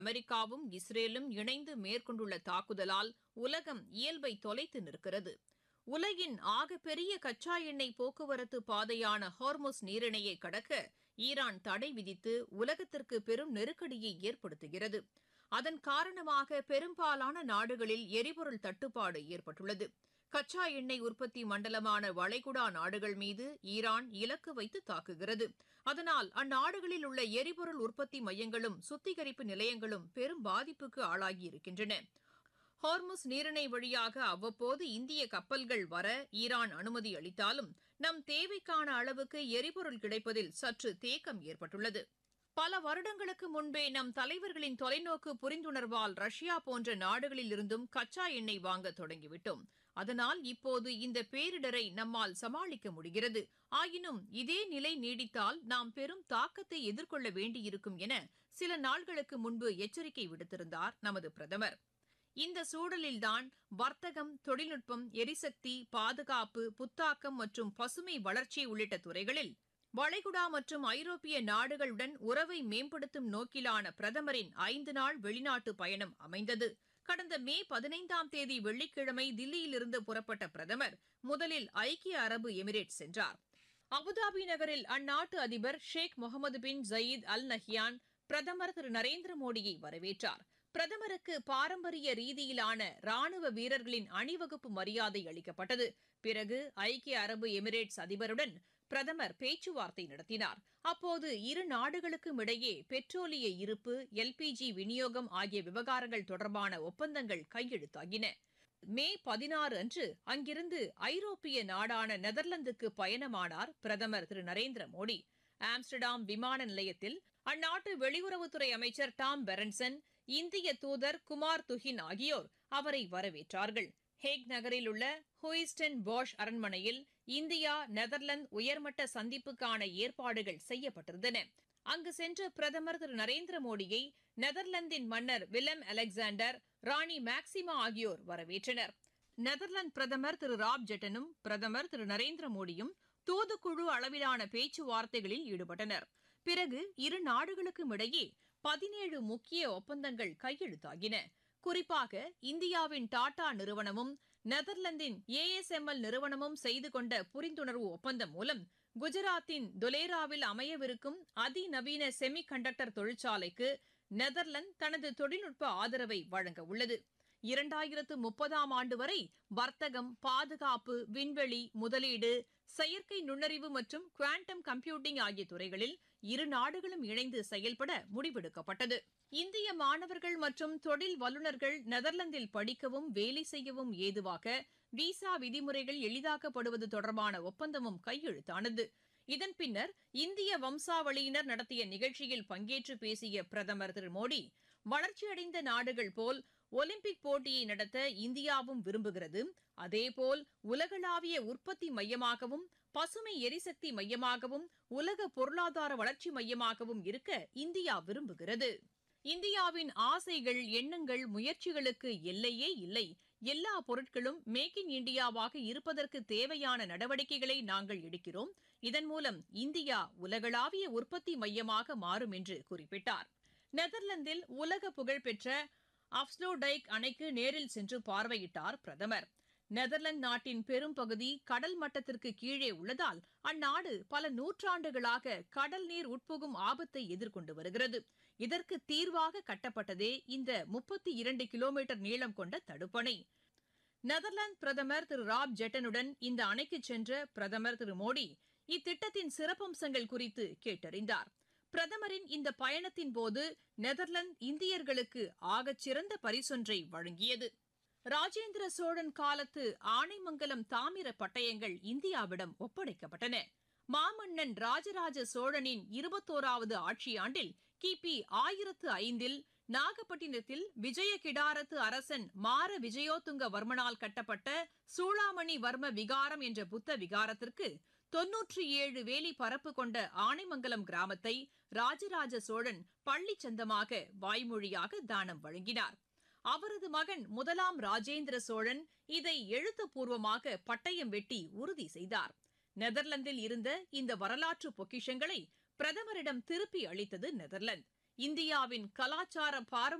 அமெரிக்காவும் இஸ்ரேலும் இணைந்து மேற்கொண்டுள்ள தாக்குதலால் உலகம் இயல்பை தொலைத்து நிற்கிறது உலகின் ஆகப்பெரிய கச்சா எண்ணெய் போக்குவரத்து பாதையான ஹார்முஸ் நீரிணையை கடக்க ஈரான் தடை விதித்து உலகத்திற்கு பெரும் நெருக்கடியை ஏற்படுத்துகிறது அதன் காரணமாக பெரும்பாலான நாடுகளில் எரிபொருள் தட்டுப்பாடு ஏற்பட்டுள்ளது கச்சா எண்ணெய் உற்பத்தி மண்டலமான வளைகுடா நாடுகள் மீது ஈரான் இலக்கு வைத்து தாக்குகிறது அதனால் அந்நாடுகளில் உள்ள எரிபொருள் உற்பத்தி மையங்களும் சுத்திகரிப்பு நிலையங்களும் பெரும் பாதிப்புக்கு ஆளாகியிருக்கின்றன ஹார்முஸ் நீரிணை வழியாக அவ்வப்போது இந்திய கப்பல்கள் வர ஈரான் அனுமதி அளித்தாலும் நம் தேவைக்கான அளவுக்கு எரிபொருள் கிடைப்பதில் சற்று தேக்கம் ஏற்பட்டுள்ளது பல வருடங்களுக்கு முன்பே நம் தலைவர்களின் தொலைநோக்கு புரிந்துணர்வால் ரஷ்யா போன்ற நாடுகளில் இருந்தும் கச்சா எண்ணெய் வாங்க தொடங்கிவிட்டோம் அதனால் இப்போது இந்த பேரிடரை நம்மால் சமாளிக்க முடிகிறது ஆயினும் இதே நிலை நீடித்தால் நாம் பெரும் தாக்கத்தை எதிர்கொள்ள வேண்டியிருக்கும் என சில நாள்களுக்கு முன்பு எச்சரிக்கை விடுத்திருந்தார் நமது பிரதமர் இந்த சூழலில்தான் வர்த்தகம் தொழில்நுட்பம் எரிசக்தி பாதுகாப்பு புத்தாக்கம் மற்றும் பசுமை வளர்ச்சி உள்ளிட்ட துறைகளில் வளைகுடா மற்றும் ஐரோப்பிய நாடுகளுடன் உறவை மேம்படுத்தும் நோக்கிலான பிரதமரின் ஐந்து நாள் வெளிநாட்டு பயணம் அமைந்தது கடந்த மே பதினைந்தாம் தேதி வெள்ளிக்கிழமை தில்லியிலிருந்து புறப்பட்ட பிரதமர் முதலில் ஐக்கிய அரபு எமிரேட் சென்றார் அபுதாபி நகரில் அந்நாட்டு அதிபர் ஷேக் முகமது பின் ஜயீத் அல் நஹ்யான் பிரதமர் திரு நரேந்திர மோடியை வரவேற்றார் பிரதமருக்கு பாரம்பரிய ரீதியிலான ராணுவ வீரர்களின் அணிவகுப்பு மரியாதை அளிக்கப்பட்டது பிறகு ஐக்கிய அரபு எமிரேட்ஸ் அதிபருடன் பிரதமர் பேச்சுவார்த்தை நடத்தினார் அப்போது இரு நாடுகளுக்கும் இடையே பெட்ரோலிய இருப்பு எல்பிஜி விநியோகம் ஆகிய விவகாரங்கள் தொடர்பான ஒப்பந்தங்கள் கையெழுத்தாகின மே பதினாறு அன்று அங்கிருந்து ஐரோப்பிய நாடான நெதர்லாந்துக்கு பயணமானார் பிரதமர் திரு நரேந்திர மோடி ஆம்ஸ்டர்டாம் விமான நிலையத்தில் அந்நாட்டு வெளியுறவுத்துறை அமைச்சர் டாம் பெரன்சன் இந்திய தூதர் குமார் துஹின் ஆகியோர் அவரை வரவேற்றார்கள் ஹேக் நகரில் உள்ள ஹூயிஸ்டன் பாஷ் அரண்மனையில் இந்தியா நெதர்லாந்து உயர்மட்ட சந்திப்புக்கான ஏற்பாடுகள் செய்யப்பட்டிருந்தன அங்கு சென்ற பிரதமர் திரு நரேந்திர மோடியை நெதர்லாந்தின் மன்னர் வில்லம் அலெக்சாண்டர் ராணி மேக்சிமா ஆகியோர் வரவேற்றனர் நெதர்லாந்து பிரதமர் திரு ராப் ஜெட்டனும் பிரதமர் திரு நரேந்திர மோடியும் தூதுக்குழு அளவிலான பேச்சுவார்த்தைகளில் ஈடுபட்டனர் பிறகு இரு நாடுகளுக்கும் இடையே பதினேழு முக்கிய ஒப்பந்தங்கள் கையெழுத்தாகின குறிப்பாக இந்தியாவின் டாடா நிறுவனமும் நெதர்லாந்தின் ஏஎஸ்எம்எல் நிறுவனமும் செய்து கொண்ட புரிந்துணர்வு ஒப்பந்தம் மூலம் குஜராத்தின் தொலேராவில் அமையவிருக்கும் அதிநவீன செமி கண்டக்டர் தொழிற்சாலைக்கு நெதர்லாந்து தனது தொழில்நுட்ப ஆதரவை வழங்க உள்ளது இரண்டாயிரத்து முப்பதாம் ஆண்டு வரை வர்த்தகம் பாதுகாப்பு விண்வெளி முதலீடு செயற்கை நுண்ணறிவு மற்றும் குவாண்டம் கம்ப்யூட்டிங் ஆகிய துறைகளில் இரு நாடுகளும் இணைந்து செயல்பட முடிவெடுக்கப்பட்டது இந்திய மாணவர்கள் மற்றும் தொழில் வல்லுநர்கள் நெதர்லாந்தில் படிக்கவும் வேலை செய்யவும் ஏதுவாக விசா விதிமுறைகள் எளிதாக்கப்படுவது தொடர்பான ஒப்பந்தமும் கையெழுத்தானது இதன் பின்னர் இந்திய வம்சாவளியினர் நடத்திய நிகழ்ச்சியில் பங்கேற்று பேசிய பிரதமர் திரு மோடி வளர்ச்சியடைந்த நாடுகள் போல் ஒலிம்பிக் போட்டியை நடத்த இந்தியாவும் விரும்புகிறது அதேபோல் உலகளாவிய உற்பத்தி மையமாகவும் பசுமை எரிசக்தி மையமாகவும் உலக பொருளாதார வளர்ச்சி மையமாகவும் இருக்க இந்தியா விரும்புகிறது இந்தியாவின் ஆசைகள் எண்ணங்கள் முயற்சிகளுக்கு எல்லையே இல்லை எல்லா பொருட்களும் மேக் இன் இந்தியாவாக இருப்பதற்கு தேவையான நடவடிக்கைகளை நாங்கள் எடுக்கிறோம் இதன் மூலம் இந்தியா உலகளாவிய உற்பத்தி மையமாக மாறும் என்று குறிப்பிட்டார் நெதர்லாந்தில் உலக புகழ்பெற்ற அப்ஸ்லோடைக் அணைக்கு நேரில் சென்று பார்வையிட்டார் பிரதமர் நெதர்லாந்து நாட்டின் பெரும் பகுதி கடல் மட்டத்திற்கு கீழே உள்ளதால் அந்நாடு பல நூற்றாண்டுகளாக கடல் நீர் உட்புகும் ஆபத்தை எதிர்கொண்டு வருகிறது இதற்கு தீர்வாக கட்டப்பட்டதே இந்த முப்பத்தி இரண்டு கிலோமீட்டர் நீளம் கொண்ட தடுப்பணை நெதர்லாந்து பிரதமர் திரு ராப் ஜெட்டனுடன் இந்த அணைக்கு சென்ற பிரதமர் திரு மோடி இத்திட்டத்தின் சிறப்பம்சங்கள் குறித்து கேட்டறிந்தார் பிரதமரின் இந்த பயணத்தின் போது நெதர்லாந்து இந்தியர்களுக்கு ஆகச்சிறந்த பரிசொன்றை வழங்கியது ராஜேந்திர சோழன் காலத்து ஆனைமங்கலம் தாமிர பட்டயங்கள் இந்தியாவிடம் ஒப்படைக்கப்பட்டன மாமன்னன் ராஜராஜ சோழனின் இருபத்தோராவது ஆட்சியாண்டில் கிபி ஆயிரத்து ஐந்தில் நாகப்பட்டினத்தில் விஜய கிடாரத்து அரசன் மார விஜயோத்துங்க வர்மனால் கட்டப்பட்ட சூளாமணி வர்ம விகாரம் என்ற புத்த விகாரத்திற்கு தொன்னூற்றி ஏழு வேலி பரப்பு கொண்ட ஆனைமங்கலம் கிராமத்தை ராஜராஜ சோழன் பள்ளி சந்தமாக வாய்மொழியாக தானம் வழங்கினார் அவரது மகன் முதலாம் ராஜேந்திர சோழன் இதை எழுத்துப்பூர்வமாக பட்டயம் வெட்டி உறுதி செய்தார் நெதர்லாந்தில் இருந்த இந்த வரலாற்று பொக்கிஷங்களை பிரதமரிடம் திருப்பி அளித்தது நெதர்லாந்து இந்தியாவின் கலாச்சார பாரம்பரிய